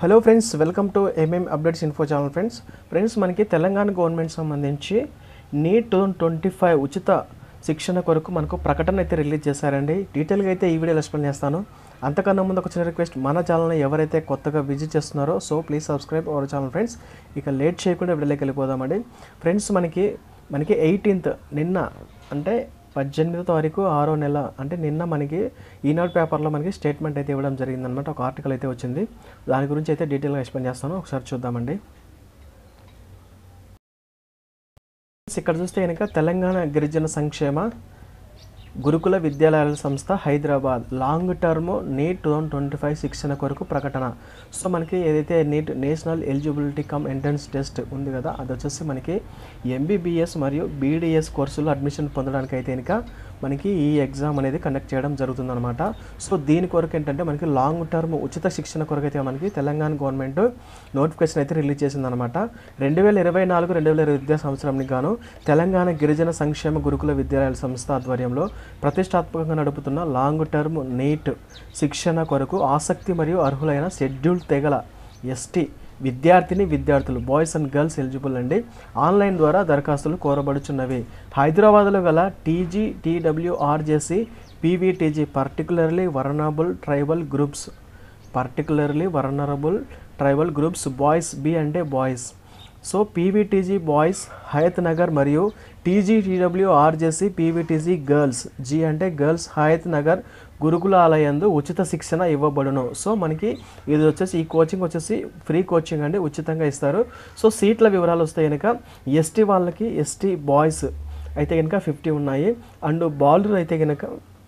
hello friends welcome to MM updates info channel friends friends మనకి Telangana government సంబంధించి NEET two twenty five ఉచిత శిక్షణ కొరకు మనకు ప్రకటన అయితే రిలీజ్ చేశారండి డీటెయిల్గా అయితే ఈ వీడియోలో ఎక్స్ప్లెయిన్ చేస్తాను అంతకన్నా ముందు ఒక చిన్న రిక్వెస్ట్ మన ఛానల్ని ఎవరైతే కొత్తగా విజిట్ చేస్తున్నారో so please subscribe our channel friends ఇక లేట్ చేయకుండా వీడియోలోకి వెళ్ళిపోదామండి ఫ్రెండ్స్ మనకి మనకి ఎయిటీన్త్ నిన్న అంటే పద్దెనిమిదో తారీఖు ఆరో నెల అంటే నిన్న మనకి ఈనాడు పేపర్లో మనకి స్టేట్మెంట్ అయితే ఇవ్వడం జరిగిందనమాట ఒక ఆర్టికల్ అయితే వచ్చింది దాని గురించి అయితే డీటెయిల్గా ఎక్స్ప్లెయిన్ చేస్తాను ఒకసారి చూద్దామండి ఇక్కడ చూస్తే కనుక తెలంగాణ గిరిజన సంక్షేమ గురుకుల విద్యాలయాల సంస్థ Hyderabad long term NEET two thousand twenty five శిక్షణ కొరకు ప్రకటన సో మనకి ఏదైతే NEET national eligibility cum entrance test ఉంది కదా అది వచ్చేసి మనకి ఎంబీబీఎస్ మరియు బీడీఎస్ కోర్సులో అడ్మిషన్ పొందడానికి అయితే కనుక మనకి ఈ ఎగ్జామ్ అనేది కండక్ట్ చేయడం జరుగుతుందన్నమాట సో దీని కొరకు ఏంటంటే మనకి లాంగ్ టర్మ్ ఉచిత శిక్షణ కొరకు అయితే మనకి తెలంగాణ గవర్నమెంట్ నోటిఫికేషన్ అయితే రిలీజ్ చేసిందనమాట రెండు వేల ఇరవై నాలుగు రెండు వేల ఇరవై విద్యా సంవత్సరానికి గాను తెలంగాణ గిరిజన సంక్షేమ గురుకుల విద్యాలయాల సంస్థ ఆధ్వర్యంలో ప్రతిష్టాత్మకంగా నడుపుతున్న లాంగ్ టర్మ్ నీట్ శిక్షణ కొరకు ఆసక్తి మరియు అర్హులైన షెడ్యూల్ తెగల ఎస్టీ విద్యార్థిని విద్యార్థులు బాయ్స్ అండ్ గర్ల్స్ ఎలిజిబుల్ అండి ఆన్లైన్ ద్వారా దరఖాస్తులు కోరబడుచున్నవి హైదరాబాద్లో గల TG TWRJC PVTG particularly vulnerable tribal groups particularly vulnerable tribal groups boys B అంటే boys so PVTG boys Hayath Nagar మరియు TG TW RJC PVTG girls G అంటే గర్ల్స్ హయత్ నగర్ గురుకులాలయందు ఉచిత శిక్షణ ఇవ్వబడును సో మనకి ఇది వచ్చేసి ఈ కోచింగ్ వచ్చేసి ఫ్రీ కోచింగ్ అండి ఉచితంగా ఇస్తారు సో సీట్ల వివరాలు వస్తే కనుక ఎస్టీ వాళ్ళకి ఎస్టీ బాయ్స్ అయితే కనుక ఫిఫ్టీ ఉన్నాయి అండ్ బాలురు అయితే కనుక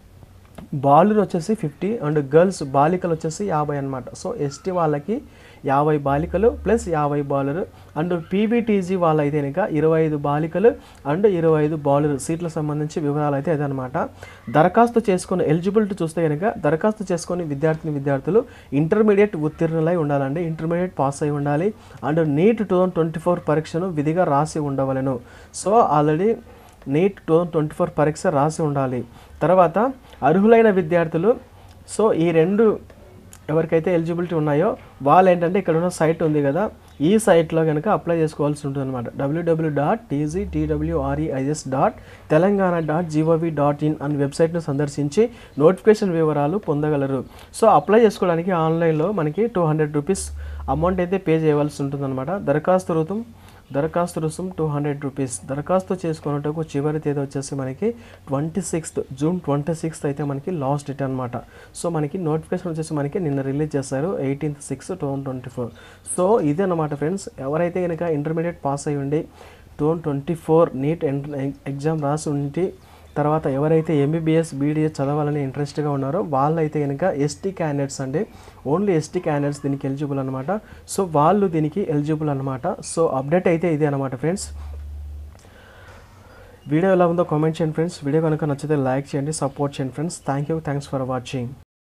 బాలురు వచ్చేసి ఫిఫ్టీ అండ్ గర్ల్స్ బాలికలు వచ్చేసి యాభై అనమాట సో ఎస్టీ వాళ్ళకి యాభై బాలికలు ప్లస్ యాభై బాలురు అండ్ పీబీటీజీ వాళ్ళు అయితే కనుక ఇరవై ఐదు బాలికలు అండ్ ఇరవై ఐదు బాలురు సీట్లకు సంబంధించి వివరాలు అయితే అదనమాట దరఖాస్తు చేసుకుని ఎలిజిబిలిటీ చూస్తే కనుక దరఖాస్తు చేసుకుని విద్యార్థిని విద్యార్థులు ఇంటర్మీడియట్ ఉత్తీర్ణులై ఉండాలండి ఇంటర్మీడియట్ పాస్ అయి ఉండాలి and NEET two thousand twenty four పరీక్షను విధిగా రాసి ఉండవలను so already NEET two thousand twenty four పరీక్ష రాసి ఉండాలి తర్వాత అర్హులైన విద్యార్థులు సో ఈ రెండు ఎవరికైతే ఎలిజిబిలిటీ ఉన్నాయో వాళ్ళు ఏంటంటే ఇక్కడ ఉన్న సైట్ ఉంది కదా ఈ సైట్లో కనుక అప్లై చేసుకోవాల్సి ఉంటుంది అనమాట WW dot TG TWREIS dot Telangana dot GOV dot in అనే వెబ్సైట్ను సందర్శించి నోటిఫికేషన్ వివరాలు పొందగలరు సో అప్లై చేసుకోవడానికి ఆన్లైన్లో మనకి టూ హండ్రెడ్ రూపీస్ అమౌంట్ అయితే పే చేయవలసి ఉంటుందన్నమాట దరఖాస్తు రుతం దరఖాస్తు రుసుం టూ హండ్రెడ్ రూపీస్ దరఖాస్తు చేసుకున్నట్టుకు చివరి తేదీ వచ్చేసి మనకి twenty sixth June twenty sixth అయితే మనకి లాస్ట్ డేట్ అనమాట సో మనకి నోటిఫికేషన్ వచ్చేసి మనకి నిన్న రిలీజ్ చేశారు eighteenth six two thousand twenty four so ఇదే అనమాట ఫ్రెండ్స్ ఎవరైతే కనుక ఇంటర్మీడియట్ పాస్ అయ్యి ఉండి two thousand twenty four NEET exam రాసి ఉండి తర్వాత ఎవరైతే ఎంబీబీఎస్ బీడీఎస్ చదవాలని ఇంట్రెస్ట్గా ఉన్నారో వాళ్ళైతే కనుక ఎస్టీ క్యాండిడేట్స్ అండి ఓన్లీ ఎస్టీ క్యాండిడేట్స్ దీనికి ఎలిజిబుల్ అనమాట సో వాళ్ళు దీనికి ఎలిజిబుల్ అనమాట సో అప్డేట్ అయితే ఇదే అనమాట ఫ్రెండ్స్ వీడియో ఎలా ఉందో కామెంట్ చేయండి ఫ్రెండ్స్ వీడియో కనుక నచ్చితే లైక్ చేయండి సపోర్ట్ చేయండి friends thank you thanks for watching